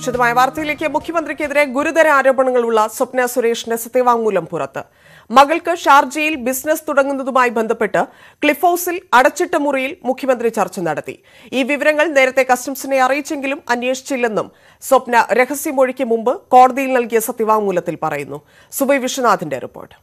വിശദമായ വാർത്തയിലേക്ക് മുഖ്യമന്ത്രിക്കെതിരെ ഗുരുതര ആരോപണങ്ങളുള്ള സ്വപ്ന സുരേഷിന്റെ സത്യവാങ്മൂലം പുറത്ത് മകൾക്ക് ഷാർജയിൽ ബിസിനസ് തുടങ്ങുന്നതുമായി ബന്ധപ്പെട്ട് ക്ലിഫ് ഹൌസിൽ അടച്ചിട്ട മുറിയിൽ മുഖ്യമന്ത്രി ചർച്ച നടത്തി ഈ വിവരങ്ങൾ നേരത്തെ കസ്റ്റംസിനെ അറിയിച്ചെങ്കിലും അന്വേഷിച്ചില്ലെന്നും സ്വപ്ന രഹസ്യമൊഴിക്ക് മുമ്പ് കോടതിയിൽ നൽകിയ സത്യവാങ്മൂലത്തിൽ പറയുന്നു സുബൈ വിശ്വനാഥിന്റെ റിപ്പോർട്ട്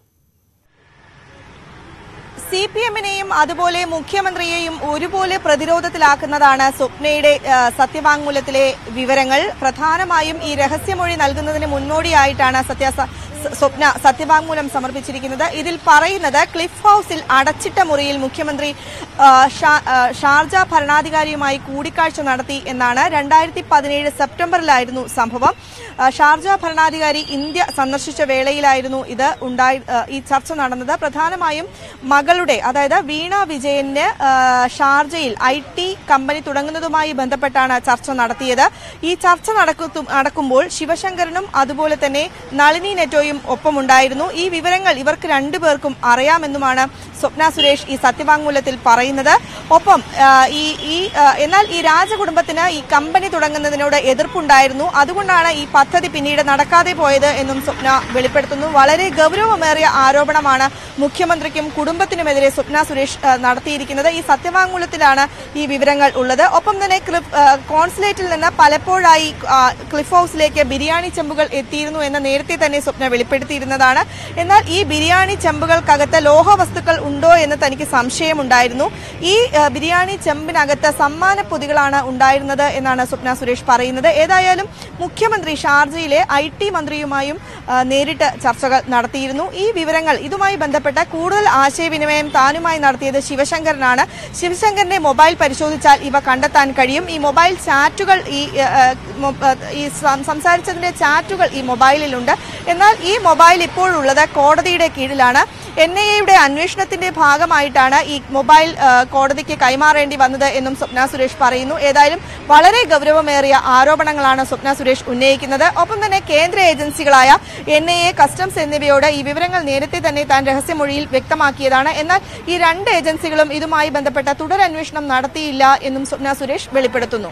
സി പി എമ്മിനെയും അതുപോലെ മുഖ്യമന്ത്രിയെയും ഒരുപോലെ പ്രതിരോധത്തിലാക്കുന്നതാണ് സ്വപ്നയുടെ ആ, സത്യവാങ്മൂലത്തിലെ വിവരങ്ങൾ പ്രധാനമായും ഈ രഹസ്യമൊഴി നൽകുന്നതിന് മുന്നോടിയായിട്ടാണ് സത്യ സ- സ്വപ്ന സത്യവാങ്മൂലം സമർപ്പിച്ചിരിക്കുന്നത് ഇതിൽ പറയുന്നത് ക്ലിഫ് ഹൌസിൽ അടച്ചിട്ട മുറിയിൽ മുഖ്യമന്ത്രി ആ, ഷാ- ആ, ഷാർജ ഭരണാധികാരിയുമായി കൂടിക്കാഴ്ച നടത്തി എന്നാണ് രണ്ടായിരത്തി പതിനേഴ് സെപ്റ്റംബറിലായിരുന്നു സംഭവം ആ, ഷാർജ ഭരണാധികാരി ഇന്ത്യ സന്ദർശിച്ച വേളയിലായിരുന്നു ഇത് ഉണ്ടായി ആ, ഈ ചർച്ച നടന്നത് പ്രധാനമായും മകളുടെ അതായത് വീണ വിജയന് ആ, ഷാർജയിൽ ഐ ടി കമ്പനി തുടങ്ങുന്നതുമായി ബന്ധപ്പെട്ടാണ് ചർച്ച നടത്തിയത് ഈ ചർച്ച നടക്കത്തു- നടക്കുമ്പോൾ ശിവശങ്കരനും അതുപോലെ തന്നെ നളിനി നെറ്റോയും ഒപ്പമുണ്ടായിരുന്നു ഈ വിവരങ്ങൾ ഇവർക്ക് രണ്ടുപേർക്കും അറിയാമെന്നുമാണ് സ്വപ്ന സുരേഷ് ഈ സത്യവാങ്മൂലത്തിൽ പറയുന്നത് ഒപ്പം ആ, ഈ ഈ ആ, എന്നാൽ ഈ രാജകുടുംബത്തിന് ഈ കമ്പനി തുടങ്ങുന്നതിനോട് എതിർപ്പുണ്ടായിരുന്നു അതുകൊണ്ടാണ് ഈ പദ്ധതി പിന്നീട് നടക്കാതെ പോയത് എന്നും സ്വപ്ന വെളിപ്പെടുത്തുന്നു വളരെ ഗൗരവമേറിയ ആരോപണമാണ് മുഖ്യമന്ത്രിക്കും കുടുംബത്തിനുമെതിരെ സ്വപ്ന സുരേഷ് ആ, നടത്തിയിരിക്കുന്നത് ഈ സത്യവാങ്മൂലത്തിലാണ് ഈ വിവരങ്ങൾ ഉള്ളത് ഒപ്പം തന്നെ ക്ലിഫ് ആ, കോൺസുലേറ്റിൽ നിന്ന് പലപ്പോഴായി ആ, ക്ലിഫ് ഹൌസിലേക്ക് ബിരിയാണി ചെമ്പുകൾ എത്തിയിരുന്നു എന്ന് നേരത്തെ തന്നെ സ്വപ്ന വെളിപ്പെടുത്തിയിരുന്നതാണ് എന്നാൽ ഈ ബിരിയാണി ചെമ്പുകൾക്കകത്ത് ലോഹവസ്തുക്കൾ ഉണ്ടോ എന്ന് തനിക്ക് സംശയമുണ്ടായിരുന്നു ഈ ആ, ബിരിയാണി ചെമ്പിനകത്ത് സമ്മാന പൊതികളാണ് ഉണ്ടായിരുന്നത് എന്നാണ് സ്വപ്ന സുരേഷ് പറയുന്നത് ഏതായാലും മുഖ്യമന്ത്രി ഷാർജയിലെ ഐ ടി മന്ത്രിയുമായും ആ, നേരിട്ട് ചർച്ചകൾ നടത്തിയിരുന്നു ഈ വിവരങ്ങൾ ഇതുമായി ബന്ധപ്പെട്ട കൂടുതൽ ആശയവിനിമയം താനുമായി നടത്തിയത് ശിവശങ്കരനാണ് ശിവശങ്കറിന്റെ മൊബൈൽ പരിശോധിച്ചാൽ ഇവ കണ്ടെത്താൻ കഴിയും ഈ മൊബൈൽ ചാറ്റുകൾ ഈ ആ, ആ, മൊ- ആ, ഈ സം- സംസാരിച്ചതിന്റെ ചാറ്റുകൾ ഈ മൊബൈലിലുണ്ട് എന്നാൽ ഈ മൊബൈൽ ഇപ്പോഴുള്ളത് കോടതിയുടെ കീഴിലാണ് എൻ ഐ എയുടെ അന്വേഷണത്തിന്റെ ഭാഗമായിട്ടാണ് ഈ മൊബൈൽ ആ, കോടതിക്ക് കൈമാറേണ്ടി വന്നത് എന്നും സ്വപ്ന സുരേഷ് പറയുന്നു ഏതായാലും വളരെ ഗൗരവമേറിയ ആരോപണങ്ങളാണ് സ്വപ്ന സുരേഷ് ഉന്നയിക്കുന്നത് ഒപ്പം തന്നെ കേന്ദ്ര ഏജൻസികളായ എൻ ഐ എ കസ്റ്റംസ് എന്നിവയോട് ഈ വിവരങ്ങൾ നേരത്തെ തന്നെ താൻ രഹസ്യമൊഴിയിൽ വ്യക്തമാക്കിയതാണ് എന്നാൽ ഈ രണ്ട് ഏജൻസികളും ഇതുമായി ബന്ധപ്പെട്ട തുടരന്വേഷണം നടത്തിയില്ല എന്നും സ്വപ്ന സുരേഷ് വെളിപ്പെടുത്തുന്നു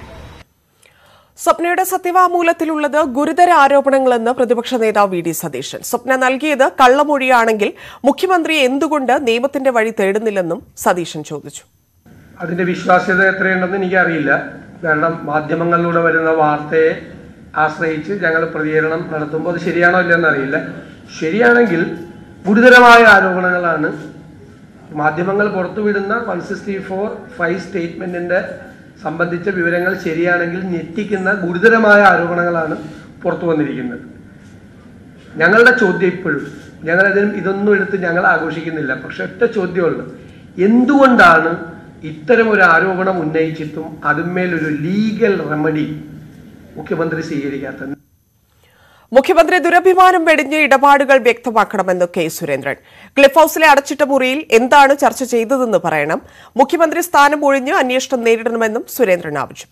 സ്വപ്നയുടെ സത്യവാങ്മൂലത്തിലുള്ളത് ഗുരുതര ആരോപണങ്ങളെന്ന് പ്രതിപക്ഷ നേതാവ് വി ഡി സതീശൻ സ്വപ്ന നൽകിയത് കള്ളമൊഴിയാണെങ്കിൽ മുഖ്യമന്ത്രി എന്തുകൊണ്ട് നിയമത്തിന്റെ വഴി തേടുന്നില്ലെന്നും സതീശൻ ചോദിച്ചു അതിന്റെ വിശ്വാസ്യത എത്രയുണ്ടെന്ന് എനിക്കറിയില്ല കാരണം മാധ്യമങ്ങളിലൂടെ വരുന്ന വാർത്തയെ ആശ്രയിച്ച് ഞങ്ങൾ പ്രതികരണം നടത്തുമ്പോൾ അത് ശരിയാണോ ഇല്ലെന്ന് അറിയില്ല ശരിയാണെങ്കിൽ ഗുരുതരമായ ആരോപണങ്ങളാണ് മാധ്യമങ്ങൾ പുറത്തുവിടുന്ന വൺ സിക്സ്റ്റി ഫോർ ഫൈവ് സ്റ്റേറ്റ്മെന്റിന്റെ സംബന്ധിച്ച വിവരങ്ങൾ ശരിയാണെങ്കിൽ ഞെട്ടിക്കുന്ന ഗുരുതരമായ ആരോപണങ്ങളാണ് പുറത്തു വന്നിരിക്കുന്നത് ഞങ്ങളുടെ ചോദ്യം ഇപ്പോഴും ഞങ്ങളതിനും ഇതൊന്നും എടുത്ത് ഞങ്ങൾ ആഘോഷിക്കുന്നില്ല പക്ഷെ ഒറ്റ ചോദ്യമുള്ളൂ എന്തുകൊണ്ടാണ് ഇത്തരം ഒരു ആരോപണം ഉന്നയിച്ചിട്ടും അതിന്മേലൊരു ലീഗൽ റെമഡി മുഖ്യമന്ത്രി സ്വീകരിക്കാത്തത് മുഖ്യമന്ത്രി ദുരഭിമാനം വെടിഞ്ഞ് ഇടപാടുകൾ വ്യക്തമാക്കണമെന്ന് കെ സുരേന്ദ്രൻ ക്ലിഫ് ഹൌസിലെ അടച്ചിട്ട മുറിയിൽ എന്താണ് ചർച്ച ചെയ്തതെന്ന് പറയണം മുഖ്യമന്ത്രി സ്ഥാനം ഒഴിഞ്ഞ് അന്വേഷണം നേരിടണമെന്നും സുരേന്ദ്രൻ ആവശ്യപ്പെട്ടു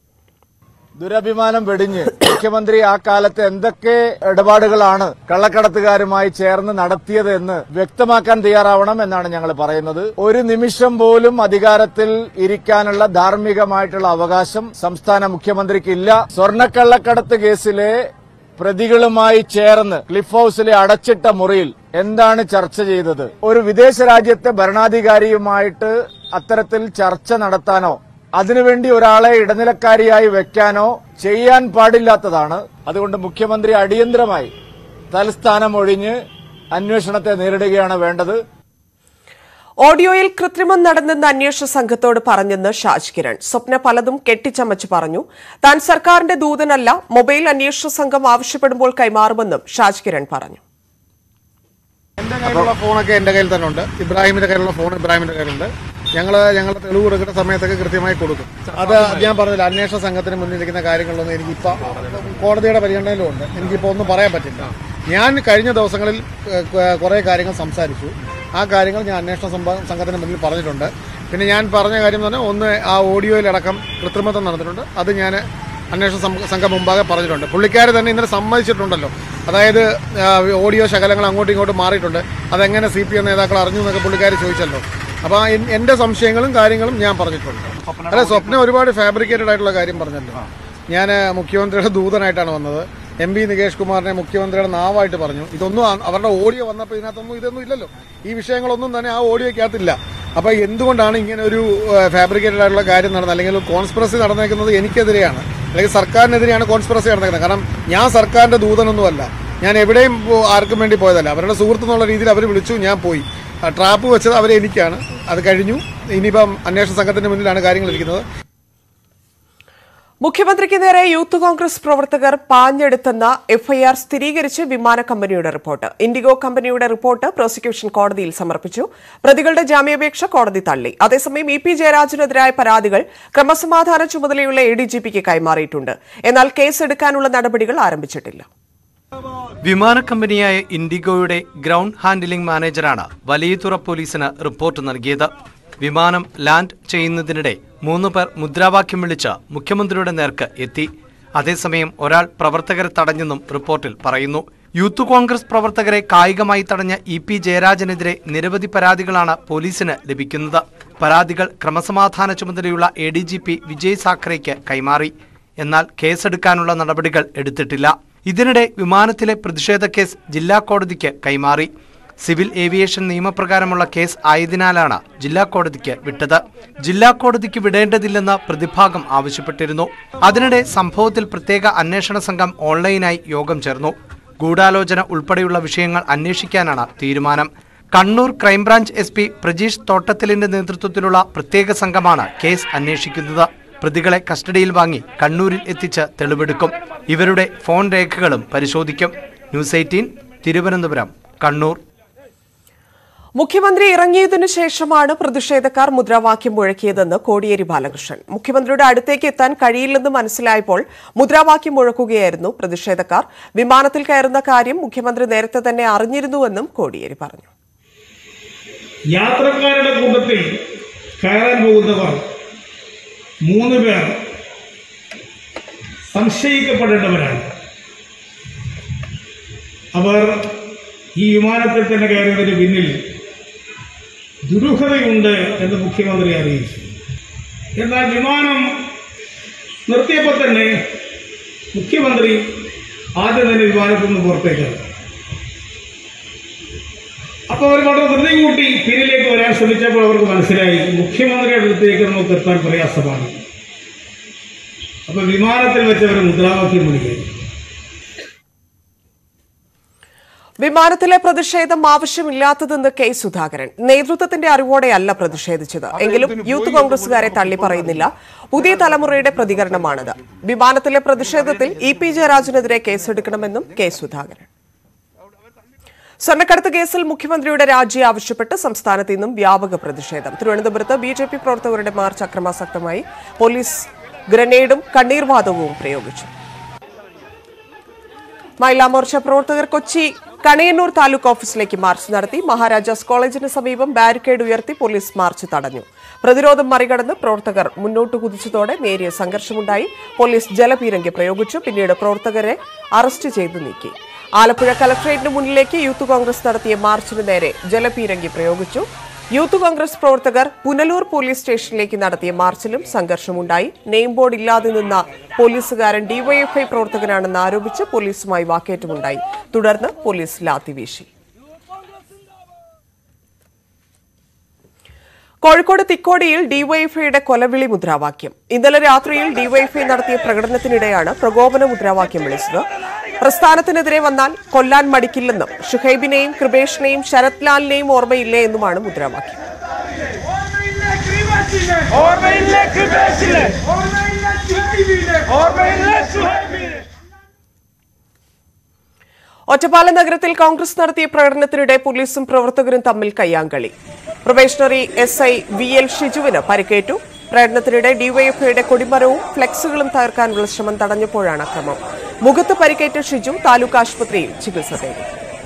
ദുരഭിമാനം വെടിഞ്ഞ് മുഖ്യമന്ത്രി ആ കാലത്ത് എന്തൊക്കെ ഇടപാടുകളാണ് കള്ളക്കടത്തുകാരുമായി ചേർന്ന് നടത്തിയത് എന്ന് വ്യക്തമാക്കാൻ തയ്യാറാവണം എന്നാണ് ഞങ്ങൾ പറയുന്നത് ഒരു നിമിഷം പോലും അധികാരത്തിൽ ഇരിക്കാനുള്ള ധാർമ്മികമായിട്ടുള്ള അവകാശം സംസ്ഥാന മുഖ്യമന്ത്രിക്കില്ല സ്വർണ്ണക്കള്ളക്കടത്ത് കേസിലെ പ്രതികളുമായി ചേർന്ന് ക്ലിഫ് ഹൌസിലെ അടച്ചിട്ട മുറിയിൽ എന്താണ് ചർച്ച ചെയ്തത് ഒരു വിദേശ രാജ്യത്തെ ഭരണാധികാരിയുമായിട്ട് അത്തരത്തിൽ ചർച്ച നടത്താനോ അതിനുവേണ്ടി ഒരാളെ ഇടനിലക്കാരിയായി വെക്കാനോ ചെയ്യാൻ പാടില്ലാത്തതാണ് അതുകൊണ്ട് മുഖ്യമന്ത്രി അടിയന്തരമായി തൽസ്ഥാനം ഒഴിഞ്ഞ് അന്വേഷണത്തെ നേരിടുകയാണ് വേണ്ടത് ഓഡിയോയിൽ കൃത്രിമം നടന്നെന്ന് അന്വേഷണ സംഘത്തോട് പറഞ്ഞെന്ന് ഷാജ് കിരൺ സ്വപ്ന പലതും കെട്ടിച്ചമച്ച് പറഞ്ഞു താൻ സർക്കാരിന്റെ ദൂതനല്ല മൊബൈൽ അന്വേഷണ സംഘം ആവശ്യപ്പെടുമ്പോൾ കൈമാറുമെന്നും ഷാജ് കിരൺ പറഞ്ഞു എന്റെ കയ്യിലുള്ള ഫോണൊക്കെ എന്റെ കയ്യിൽ തന്നെ ഉണ്ട് ഇബ്രാഹിമിന്റെ കയ്യിലുള്ള ഫോൺ ഇബ്രാഹിമിന്റെ കയ്യിലുണ്ട് ഞങ്ങള് ഞങ്ങളുടെ തെളിവ് കൊടുക്കുന്ന സമയത്തൊക്കെ കൃത്യമായി കൊടുക്കും അത് ഞാൻ പറഞ്ഞില്ല അന്വേഷണ സംഘത്തിന് മുന്നിലിരിക്കുന്ന കാര്യങ്ങളിലൊന്നും എനിക്കിപ്പോ കോടതിയുടെ പരിഗണനയിലും ഉണ്ട് എനിക്കിപ്പോ ഒന്നും പറയാൻ പറ്റില്ല ഞാൻ കഴിഞ്ഞ ദിവസങ്ങളിൽ കുറെ കാര്യങ്ങൾ സംസാരിച്ചു ആ കാര്യങ്ങൾ ഞാൻ അന്വേഷണ സംഭ- സംഘത്തിന് മുന്നിൽ പറഞ്ഞിട്ടുണ്ട് പിന്നെ ഞാൻ പറഞ്ഞ കാര്യം എന്ന് പറഞ്ഞാൽ ഒന്ന് ആ ഓഡിയോയിലടക്കം കൃത്രിമത്വം നടന്നിട്ടുണ്ട് അത് ഞാൻ അന്വേഷണ സം- സംഘം മുമ്പാകെ പറഞ്ഞിട്ടുണ്ട് പുള്ളിക്കാർ തന്നെ ഇന്നലെ സമ്മതിച്ചിട്ടുണ്ടല്ലോ അതായത് ആ, ഓഡിയോ ശകലങ്ങൾ അങ്ങോട്ടും ഇങ്ങോട്ടും മാറിയിട്ടുണ്ട് അതെങ്ങനെ സി പി എം നേതാക്കൾ അറിഞ്ഞു എന്നൊക്കെ പുള്ളിക്കാർ ചോദിച്ചല്ലോ അപ്പോൾ എന്റെ സംശയങ്ങളും കാര്യങ്ങളും ഞാൻ പറഞ്ഞിട്ടുണ്ട് അല്ല സ്വപ്നം ഒരുപാട് ഫാബ്രിക്കേറ്റഡ് ആയിട്ടുള്ള കാര്യം പറഞ്ഞല്ലോ ഞാൻ മുഖ്യമന്ത്രിയുടെ ദൂതനായിട്ടാണ് വന്നത് എം പി നികേഷ് കുമാറിനെ മുഖ്യമന്ത്രിയുടെ നാവായിട്ട് പറഞ്ഞു ഇതൊന്നും ആ- അവരുടെ ഓഡിയോ വന്നപ്പോൾ ഇതിനകത്തൊന്നും ഇതൊന്നും ഇല്ലല്ലോ ഈ വിഷയങ്ങളൊന്നും തന്നെ ആ ഓഡിയോയ്ക്കകത്തില്ല അപ്പൊ എന്തുകൊണ്ടാണ് ഇങ്ങനെ ഒരു ഫാബ്രിക്കേറ്റഡ് ആയിട്ടുള്ള കാര്യം നടന്നത് അല്ലെങ്കിൽ കോൺസ്പിറസി നടന്നേക്കുന്നത് എനിക്കെതിരെയാണ് അല്ലെങ്കിൽ സർക്കാരിനെതിരെയാണ് കോൺസ്പിറസി നടന്നേക്കുന്നത് കാരണം ഞാൻ സർക്കാരിന്റെ ദൂതനൊന്നുമല്ല ഞാൻ എവിടെയും പോ- ആർക്കും വേണ്ടി പോയതല്ല അവരുടെ സുഹൃത്ത് എന്നുള്ള രീതിയിൽ അവർ വിളിച്ചു ഞാൻ പോയി ആ ട്രാപ്പ് വെച്ചത് അവരെ എനിക്കാണ് അത് കഴിഞ്ഞു ഇനിയിപ്പം അന്വേഷണ സംഘത്തിന്റെ മുന്നിലാണ് കാര്യങ്ങൾ ഇരിക്കുന്നത് മുഖ്യമന്ത്രിക്ക് നേരെ യൂത്ത് കോൺഗ്രസ് പ്രവർത്തകർ പാഞ്ഞെടുത്തെന്ന എഫ്ഐആർ സ്ഥിരീകരിച്ച് വിമാന കമ്പനിയുടെ റിപ്പോർട്ട് ഇൻഡിഗോ കമ്പനിയുടെ റിപ്പോർട്ട് പ്രോസിക്യൂഷൻ കോടതിയിൽ സമർപ്പിച്ചു പ്രതികളുടെ ജാമ്യാപേക്ഷ കോടതി തള്ളി അതേസമയം ഇ പി ജയരാജനെതിരായ പരാതികൾ ക്രമസമാധാന ചുമതലയുള്ള എ ഡി ജി പിക്ക് കൈമാറിയിട്ടുണ്ട് എന്നാൽ കേസെടുക്കാനുള്ള നടപടികൾ ആരംഭിച്ചിട്ടില്ല വിമാന കമ്പനിയായ ഇൻഡിഗോയുടെ ഗ്രൗണ്ട് ഹാൻഡിലിംഗ് മാനേജറാണ് വലിയതുറ പോലീസിന് റിപ്പോർട്ട് നൽകിയത് വിമാനം ലാൻഡ് ചെയ്യുന്നതിനിടെ മൂന്ന് പേർ മുദ്രാവാക്യം വിളിച്ച് മുഖ്യമന്ത്രിയുടെ നേർക്ക് എത്തി അതേസമയം ഒരാൾ പ്രവർത്തകരെ തടഞ്ഞെന്നും റിപ്പോർട്ടിൽ പറയുന്നു യൂത്ത് കോൺഗ്രസ് പ്രവർത്തകരെ കായികമായി തടഞ്ഞ ഇ പി ജയരാജനെതിരെ നിരവധി പരാതികളാണ് പോലീസിന് ലഭിക്കുന്നത് പരാതികൾ ക്രമസമാധാന ചുമതലയുള്ള A D G P Vijay സാഖറേക്ക് കൈമാറി എന്നാൽ കേസെടുക്കാനുള്ള നടപടികൾ എടുത്തിട്ടില്ല ഇതിനിടെ വിമാനത്തിലെ പ്രതിഷേധ കേസ് ജില്ലാ കോടതിക്ക് കൈമാറി സിവിൽ ഏവിയേഷൻ നിയമപ്രകാരമുള്ള കേസ് ആയതിനാലാണ് ജില്ലാ കോടതിക്ക് വിട്ടത് ജില്ലാ കോടതിക്ക് വിടേണ്ടതില്ലെന്ന് പ്രതിഭാഗം ആവശ്യപ്പെട്ടിരുന്നു അതിനിടെ സംഭവത്തിൽ പ്രത്യേക അന്വേഷണ സംഘം ഓൺലൈനായി യോഗം ചേർന്നു ഗൂഢാലോചന ഉൾപ്പെടെയുള്ള വിഷയങ്ങൾ അന്വേഷിക്കാനാണ് തീരുമാനം Kannur crime branch S P Prajeesh തോട്ടത്തിലിന്റെ നേതൃത്വത്തിലുള്ള പ്രത്യേക സംഘമാണ് കേസ് അന്വേഷിക്കുന്നത് പ്രതികളെ കസ്റ്റഡിയിൽ വാങ്ങി കണ്ണൂരിൽ എത്തിച്ച് തെളിവെടുക്കും ഇവരുടെ ഫോൺ രേഖകളും പരിശോധിക്കും ന്യൂസ് എയ്റ്റീൻ തിരുവനന്തപുരം കണ്ണൂർ മുഖ്യമന്ത്രി ഇറങ്ങിയതിനു ശേഷമാണ് പ്രതിഷേധക്കാർ മുദ്രാവാക്യം മുഴക്കിയതെന്ന് കോടിയേരി ബാലകൃഷ്ണൻ മുഖ്യമന്ത്രിയുടെ അടുത്തേക്ക് എത്താൻ കഴിയില്ലെന്ന് മനസ്സിലായപ്പോൾ മുദ്രാവാക്യം മുഴക്കുകയായിരുന്നു പ്രതിഷേധക്കാർ വിമാനത്തിൽ കയറുന്ന കാര്യം മുഖ്യമന്ത്രി നേരത്തെ തന്നെ അറിഞ്ഞിരുന്നുവെന്നും കോടിയേരി പറഞ്ഞു യാത്രക്കാരുടെ കൂട്ടത്തിൽ കയറാൻ പോകുന്നവർ മൂന്ന് പേർ സംശയിക്കപ്പെടേണ്ടവരാണ് അവർ ഈ വിമാനത്തിൽ തന്നെ കയറിയതിന് പിന്നിൽ ദുരൂഹതയുണ്ട് എന്ന് മുഖ്യമന്ത്രി അറിയിച്ചു എന്നാൽ വിമാനം നിർത്തിയപ്പോൾ തന്നെ മുഖ്യമന്ത്രി ആദ്യം തന്നെ വിമാനത്തിൽ നിന്ന് പുറത്തേക്കാണ് അപ്പോൾ അവർ വളരെ ധൃതി കൂട്ടി പിന്നിലേക്ക് വരാൻ ശ്രമിച്ചപ്പോൾ അവർക്ക് മനസ്സിലായി മുഖ്യമന്ത്രിയുടെ അടുത്തേക്ക് നമുക്ക് എത്താൻ പ്രയാസമാണ് അപ്പൊ വിമാനത്തിൽ വെച്ച് അവർ മുദ്രാവാക്യം വിളിക്കുകയും വിമാനത്തിലെ പ്രതിഷേധം ആവശ്യമില്ലാത്തതെന്ന് കെ സുധാകരൻ നേതൃത്വത്തിന്റെ അറിവോടെയല്ല പ്രതിഷേധിച്ചത് എങ്കിലും യൂത്ത് കോൺഗ്രസുകാരെ തള്ളി പറയുന്നില്ല പുതിയ തലമുറയുടെ പ്രതികരണമാണിത് വിമാനത്തിലെ പ്രതിഷേധത്തിൽ ഇ പി ജയരാജനെതിരെ കേസെടുക്കണമെന്നും കെ സുധാകരൻ സ്വർണ്ണക്കടത്ത് കേസിൽ മുഖ്യമന്ത്രിയുടെ രാജി ആവശ്യപ്പെട്ട് സംസ്ഥാനത്ത് ഇന്നും വ്യാപക പ്രതിഷേധം തിരുവനന്തപുരത്ത് ബി ജെ പി പ്രവർത്തകരുടെ മാർച്ച് അക്രമാസക്തമായി പോലീസ് ഗ്രനേഡും കണ്ണീർവാതകവും പ്രയോഗിച്ചു മഹിളാ മോർച്ച പ്രവർത്തകർ കൊച്ചി കണയന്നൂർ താലൂക്ക് ഓഫീസിലേക്ക് മാർച്ച് നടത്തി മഹാരാജാസ് കോളേജിന് സമീപം ബാരിക്കേഡ് ഉയർത്തി പോലീസ് മാർച്ച് തടഞ്ഞു പ്രതിരോധം മറികടന്ന് പ്രവർത്തകർ മുന്നോട്ട് കുതിച്ചതോടെ നേരിയ സംഘർഷമുണ്ടായി പോലീസ് ജലപീരങ്കി പ്രയോഗിച്ചു പിന്നീട് പ്രവർത്തകരെ അറസ്റ്റ് ചെയ്ത് നീക്കി ആലപ്പുഴ കലക്ട്രേറ്റിന് മുന്നിലേക്ക് യൂത്ത് കോൺഗ്രസ് നടത്തിയ മാർച്ചിന് നേരെ ജലപീരങ്കി പ്രയോഗിച്ചു യൂത്ത് കോൺഗ്രസ് പ്രവർത്തകർ പുനലൂർ പോലീസ് സ്റ്റേഷനിലേക്ക് നടത്തിയ മാർച്ചിലും സംഘർഷമുണ്ടായി നെയിം ബോർഡ് ഇല്ലാതെ നിന്ന പോലീസുകാരൻ ഡിവൈഎഫ്ഐ പ്രവർത്തകനാണെന്ന് ആരോപിച്ച് പോലീസുമായി വാക്കേറ്റമുണ്ടായി തുടർന്ന് പോലീസ് ലാത്തി വീശി കോഴിക്കോട് തിക്കോടിയിൽ ഡിവൈഎഫ്ഐയുടെ കൊലവിളി മുദ്രാവാക്യം ഇന്നലെ രാത്രിയിൽ ഡിവൈഎഫ്ഐ നടത്തിയ പ്രകടനത്തിനിടെയാണ് പ്രകോപന മുദ്രാവാക്യം വിളിച്ചത് പ്രസ്ഥാനത്തിനെതിരെ വന്നാൽ കൊല്ലാൻ മടിക്കില്ലെന്നും ഷുഹൈബിനെയും കൃപേഷിനെയും ശരത് ലാലിനെയും ഓർമ്മയില്ലേ എന്നുമാണ് മുദ്രാവാക്യം ഓർമ്മയില്ലേ കൃപേഷിലെ ഓർമ്മയില്ലേ സുഹൈബിലെ ഓർമ്മയില്ലേ സുഹൈബിലെ ഒറ്റപ്പാലം നഗരത്തിൽ കോൺഗ്രസ് നടത്തിയ പ്രകടനത്തിനിടെ പോലീസും പ്രവർത്തകരും തമ്മിൽ കയ്യാങ്കളി probationary S I V L ഷിജുവിന് പരിക്കേറ്റു പ്രകടനത്തിനിടെ ഡിവൈഎഫ്ഐയുടെ കൊടിമരവും ഫ്ലെക്സുകളും തകർക്കാനുള്ള ശ്രമം തടഞ്ഞപ്പോഴാണ് അക്രമം മുഖത്ത് പരിക്കേറ്റ ഷിജു താലൂക്ക് ആശുപത്രിയിൽ ചികിത്സ തേടി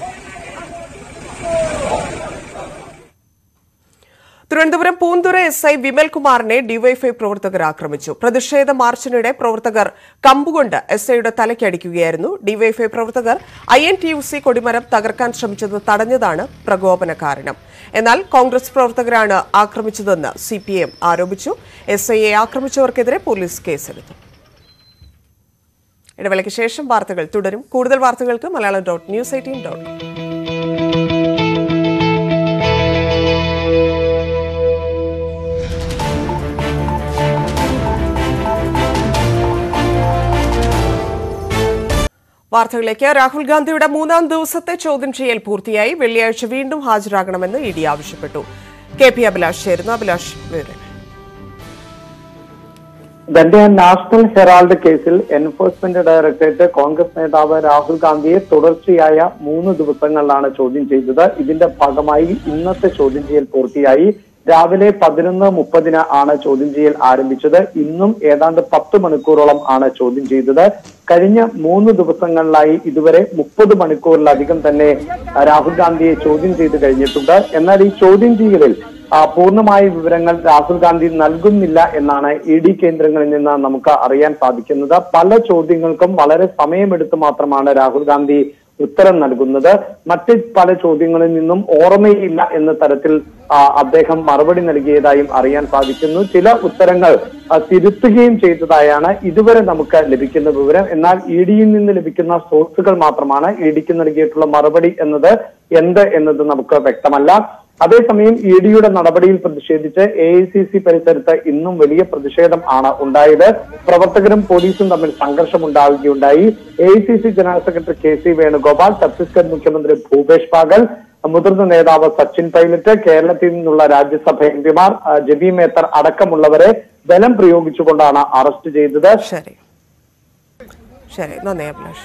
തിരുവനന്തപുരം പൂന്തുറ എസ് ഐ വിമൽകുമാറിനെ ഡിവൈഎഫ്ഐ പ്രവർത്തകർ ആക്രമിച്ചു പ്രതിഷേധ മാർച്ചിനിടെ പ്രവർത്തകർ കമ്പുകൊണ്ട് എസ് ഐയുടെ തലയ്ക്കടിക്കുകയായിരുന്നു ഡിവൈഎഫ്ഐ പ്രവർത്തകർ I N T U C കൊടിമരം തകർക്കാൻ ശ്രമിച്ചത് തടഞ്ഞതാണ് പ്രകോപന കാരണം എന്നാൽ കോൺഗ്രസ് പ്രവർത്തകരാണ് ആക്രമിച്ചതെന്ന് സി പി എം ആരോപിച്ചു എസ് ഐയെ ആക്രമിച്ചവർക്കെതിരെ പോലീസ് കേസെടുത്തു ഇടവേളയ്ക്ക് ശേഷം വാർത്തകൾ തുടരും കൂടുതൽ വാർത്തകൾക്ക് Malayalam dot news eighteen dot വാർത്തകളിലേക്ക് രാഹുൽ ഗാന്ധിയുടെ മൂന്നാം ദിവസത്തെ ചോദ്യം ചെയ്യൽ പൂർത്തിയായി വെള്ളിയാഴ്ച വീണ്ടും ഹാജരാകണമെന്ന് ഇ ഡി ആവശ്യപ്പെട്ടു കെ പി അഭിലാഷ് ചേരുന്നു അഭിലാഷ് വിവരങ്ങൾ തന്റെ നാഷണൽ ഹെറാൾഡ് കേസിൽ എൻഫോഴ്സ്മെന്റ് ഡയറക്ടറേറ്റ് കോൺഗ്രസ് നേതാവ് രാഹുൽ ഗാന്ധിയെ തുടർച്ചയായ മൂന്ന് ദിവസങ്ങളിലാണ് ചോദ്യം ചെയ്തത് ഇതിന്റെ ഭാഗമായി ഇന്നത്തെ ചോദ്യം ചെയ്യൽ പൂർത്തിയായി രാവിലെ പതിനൊന്ന് മുപ്പതിന് ആണ് ചോദ്യം ചെയ്യൽ ആരംഭിച്ചത് ഇന്നും ഏതാണ്ട് പത്ത് മണിക്കൂറോളം ആണ് ചോദ്യം ചെയ്തത് കഴിഞ്ഞ മൂന്ന് ദിവസങ്ങളിലായി ഇതുവരെ മുപ്പത് മണിക്കൂറിലധികം തന്നെ രാഹുൽ ഗാന്ധിയെ ചോദ്യം ചെയ്ത് കഴിഞ്ഞിട്ടുണ്ട് എന്നാൽ ഈ ചോദ്യം ചെയ്യലിൽ ആ, പൂർണ്ണമായ വിവരങ്ങൾ രാഹുൽ ഗാന്ധി നൽകുന്നില്ല എന്നാണ് ഇ ഡി കേന്ദ്രങ്ങളിൽ നിന്ന് നമുക്ക് അറിയാൻ സാധിക്കുന്നത് പല ചോദ്യങ്ങൾക്കും വളരെ സമയമെടുത്ത് മാത്രമാണ് രാഹുൽ ഗാന്ധി ഉത്തരം നൽകുന്നത് മറ്റ് പല ചോദ്യങ്ങളിൽ നിന്നും ഓർമ്മയില്ല എന്ന തരത്തിൽ ആ, അദ്ദേഹം മറുപടി നൽകിയതായും അറിയാൻ സാധിക്കുന്നു ചില ഉത്തരങ്ങൾ ആ, തിരുത്തുകയും ചെയ്തതായാണ് ഇതുവരെ നമുക്ക് ലഭിക്കുന്ന വിവരം എന്നാൽ ഇ ഡിയിൽ നിന്ന് ലഭിക്കുന്ന സോഴ്സുകൾ മാത്രമാണ് ഇ ഡിക്ക് നൽകിയിട്ടുള്ള മറുപടി എന്നത് എന്ത് എന്നത് നമുക്ക് വ്യക്തമല്ല അതേസമയം ഇ ഡിയുടെ നടപടിയിൽ പ്രതിഷേധിച്ച് എ ഐ സി സി പരിസരത്ത് ഇന്നും വലിയ പ്രതിഷേധം ആണ് ഉണ്ടായത് പ്രവർത്തകരും പോലീസും തമ്മിൽ സംഘർഷമുണ്ടാവുകയുണ്ടായി A I C C general secretary K C Venugopal Chhattisgarh മുഖ്യമന്ത്രി ഭൂപേഷ് ബാഗൽ മുതിർന്ന നേതാവ് സച്ചിൻ പൈലറ്റ് കേരളത്തിൽ നിന്നുള്ള രാജ്യസഭ എംപിമാർ ആ, ജബി മേത്തർ അടക്കമുള്ളവരെ ബലം പ്രയോഗിച്ചുകൊണ്ടാണ് അറസ്റ്റ് ചെയ്തത് ശരി ശരി നന്ദി അഭിലാഷ്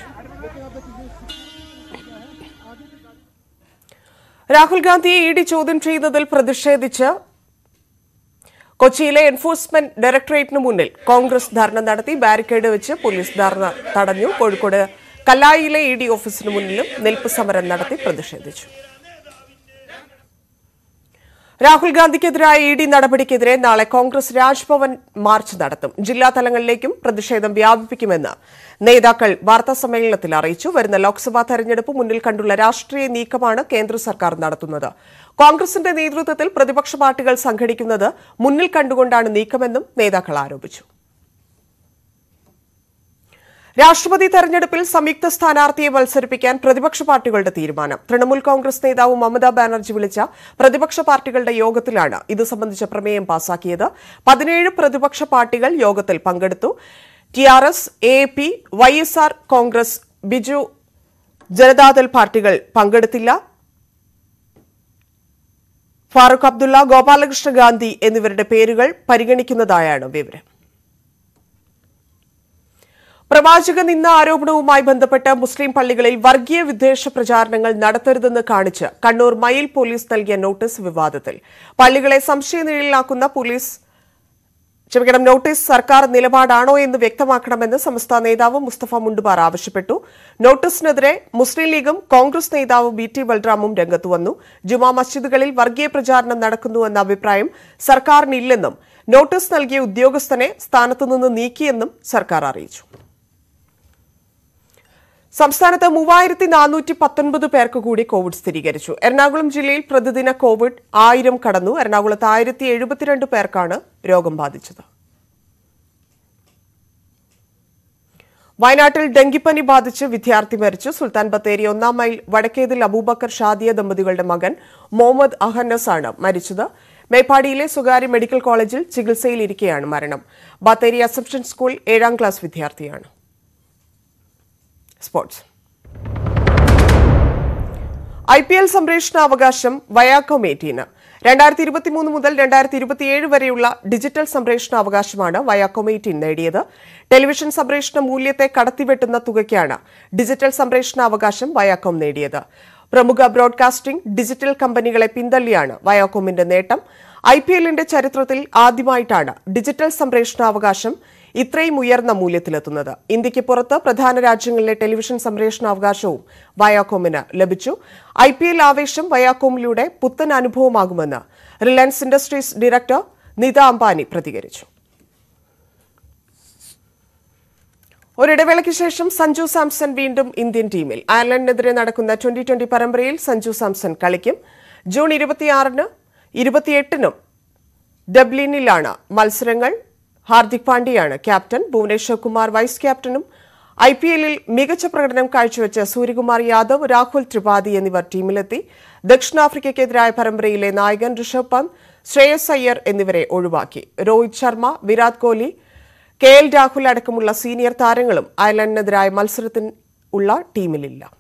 രാഹുൽ ഗാന്ധിയെ ഇ ഡി ചോദ്യം ചെയ്യുന്നതിൽ പ്രതിഷേധിച്ച് കൊച്ചിയിലെ എൻഫോഴ്സ്മെന്റ് ഡയറക്ടറേറ്റിന് മുന്നിൽ കോൺഗ്രസ് ധർണ നടത്തി ബാരിക്കേഡ് വെച്ച് പോലീസ് ധർണ തടഞ്ഞു കോഴിക്കോട് കല്ലായിലെ ഇ ഡി ഓഫീസിന് മുന്നിലും നിൽപ്പ് സമരം നടത്തി പ്രതിഷേധിച്ചു രാഹുൽ ഗാന്ധിക്കെതിരായ ഇ ഡി നടപടിക്കെതിരെ നാളെ കോൺഗ്രസ് രാജ്ഭവൻ മാർച്ച് നടത്തും ജില്ലാ തലങ്ങളിലേക്കും പ്രതിഷേധം വ്യാപിപ്പിക്കുമെന്ന് നേതാക്കൾ വാർത്താസമ്മേളനത്തിൽ അറിയിച്ചു വരുന്ന ലോക്സഭാ തെരഞ്ഞെടുപ്പ് മുന്നിൽ കണ്ടുള്ള രാഷ്ട്രീയ നീക്കമാണ് കേന്ദ്ര സർക്കാർ നടത്തുന്നത് കോൺഗ്രസിന്റെ നേതൃത്വത്തിൽ പ്രതിപക്ഷ പാർട്ടികൾ സംഘടിക്കുന്നത് മുന്നിൽ കണ്ടുകൊണ്ടാണ് നീക്കമെന്നും നേതാക്കൾ ആരോപിച്ചു രാഷ്ട്രപതി തെരഞ്ഞെടുപ്പിൽ സംയുക്ത സ്ഥാനാർത്ഥിയെ മത്സരിപ്പിക്കാൻ പ്രതിപക്ഷ പാർട്ടികളുടെ തീരുമാനം തൃണമൂൽ കോൺഗ്രസ് നേതാവ് മമതാ ബാനർജി വിളിച്ച പ്രതിപക്ഷ പാർട്ടികളുടെ യോഗത്തിലാണ് ഇത് സംബന്ധിച്ച പ്രമേയം പാസാക്കിയത് പതിനേഴ് പ്രതിപക്ഷ പാർട്ടികൾ യോഗത്തിൽ പങ്കെടുത്തു T R S A P Y S R Congress Biju Janata പാർട്ടികൾ പങ്കെടുത്തില്ല ഫാറൂഖ് അബ്ദുള്ള ഗോപാലകൃഷ്ണ ഗാന്ധി എന്നിവരുടെ പേരുകൾ പരിഗണിക്കുന്നതായാണ് വിവരം പ്രവാചക നിന്ന ആരോപണവുമായി ബന്ധപ്പെട്ട് മുസ്ലിം പള്ളികളിൽ വർഗീയ വിദ്വേഷ പ്രചാരണങ്ങൾ നടത്തരുതെന്ന് കാണിച്ച് കണ്ണൂർ മയിൽ പോലീസ് നൽകിയ നോട്ടീസ് വിവാദത്തിൽ പള്ളികളെ സംശയനിഴലിലാക്കുന്ന പോലീസ് ക്ഷമിക്കണം നോട്ടീസ് സർക്കാർ നിലപാടാണോ എന്ന് വ്യക്തമാക്കണമെന്ന് സംസ്ഥാന നേതാവ് മുസ്തഫ മുണ്ടുപാർ ആവശ്യപ്പെട്ടു നോട്ടീസിനെതിരെ മുസ്ലിം ലീഗും കോൺഗ്രസ് നേതാവ് ബി ടി ബൽറാമും രംഗത്തു വന്നു ജുമാ മസ്ജിദുകളിൽ വർഗീയ പ്രചാരണം നടക്കുന്നുവെന്ന അഭിപ്രായം സർക്കാരിനില്ലെന്നും നോട്ടീസ് നൽകിയ ഉദ്യോഗസ്ഥനെ സ്ഥാനത്തുനിന്ന് നീക്കിയെന്നും സർക്കാർ അറിയിച്ചു സംസ്ഥാനത്ത് മൂവായിരത്തി നാനൂറ്റി പത്തൊൻപത് പേർക്ക് കൂടി കോവിഡ് സ്ഥിരീകരിച്ചു എറണാകുളം ജില്ലയിൽ പ്രതിദിന കോവിഡ് ആയിരം കടന്നു എറണാകുളത്ത് ആയിരത്തി എഴുപത്തിരണ്ട് പേർക്കാണ് രോഗം ബാധിച്ചത് വയനാട്ടിൽ ഡെങ്കിപ്പനി ബാധിച്ച് വിദ്യാർത്ഥി മരിച്ചു സുൽത്താൻ ബത്തേരി ഒന്നാം മൈൽ വടക്കേതിൽ അബൂബക്കർ ഷാദിയ ദമ്പതികളുടെ മകൻ മുഹമ്മദ് അഹന്നസ് ആണ് മരിച്ചത് മേപ്പാടിയിലെ സ്വകാര്യ മെഡിക്കൽ കോളേജിൽ ചികിത്സയിലിരിക്കെയാണ് മരണം ബത്തേരി അസംഷൻ സ്കൂൾ ഏഴാം ക്ലാസ് വിദ്യാർത്ഥിയാണ് സ്പോർട്സ് ഐ പി എൽ സംപ്രേഷണാവകാശം വയാക്കോമേറ്റിന് രണ്ടായിരത്തി ഇരുപത്തിമൂന്ന് മുതൽ രണ്ടായിരത്തി ഇരുപത്തിയേഴ് വരെയുള്ള ഡിജിറ്റൽ സംപ്രേഷണാവകാശമാണ് വയാക്കോമേറ്റിൻ നേടിയത് ടെലിവിഷൻ സംപ്രേഷണ മൂല്യത്തെ കടത്തിവെട്ടുന്ന തുകയ്ക്കാണ് ഡിജിറ്റൽ സംപ്രേഷണാവകാശം വയാക്കോം നേടിയത് പ്രമുഖ ബ്രോഡ്കാസ്റ്റിംഗ് ഡിജിറ്റൽ കമ്പനികളെ പിന്തള്ളിയാണ് വയാക്കോമിന്റെ നേട്ടം ഐ പി എല്ലിന്റെ ചരിത്രത്തിൽ ആദ്യമായിട്ടാണ് ഡിജിറ്റൽ സംപ്രേഷണാവകാശം ഇത്രയും ഉയർന്ന മൂല്യത്തിലെത്തുന്നത് ഇന്ത്യക്ക് പുറത്ത് പ്രധാന രാജ്യങ്ങളിലെ ടെലിവിഷൻ സംപ്രേഷണാവകാശവും വയാക്കോമിന് ലഭിച്ചു ഐ പി എൽ ആവേശം വയാക്കോമിലൂടെ പുത്തൻ അനുഭവമാകുമെന്ന് Reliance Industries director Nita Ambani പ്രതികരിച്ചു ഒരിടവേളയ്ക്ക് ശേഷം സഞ്ജു സാംസൺ വീണ്ടും ഇന്ത്യൻ ടീമിൽ അയർലൻഡിനെതിരെ നടക്കുന്ന ട്വന്റി ട്വന്റി പരമ്പരയിൽ സഞ്ജു സാംസൺ കളിക്കും ജൂൺ ഇരുപത്തിയാറിന് ഇരുപത്തിയെട്ടിനും ഡബ്ലിനിലാണ് മത്സരങ്ങൾ ഹാർദിക് പാണ്ഡ്യയാണ് ക്യാപ്റ്റൻ ഭുവനേശ്വർ കുമാർ വൈസ് ക്യാപ്റ്റനും ഐ പി എല്ലിൽ മികച്ച പ്രകടനം കാഴ്ചവെച്ച സൂര്യകുമാർ യാദവ് രാഹുൽ ത്രിപാഠി എന്നിവർ ടീമിലെത്തി ദക്ഷിണാഫ്രിക്കയ്ക്കെതിരായ പരമ്പരയിലെ നായകൻ ഋഷഭ് പന്ത് ശ്രേയസ് അയ്യർ എന്നിവരെ ഒഴിവാക്കി രോഹിത് ശർമ്മ വിരാട് കോഹ്ലി കെ എൽ രാഹുൽ അടക്കമുള്ള സീനിയർ താരങ്ങളും അയർലൻഡിനെതിരായ മത്സരത്തിൽ ഉള്ള ടീമിലില്ല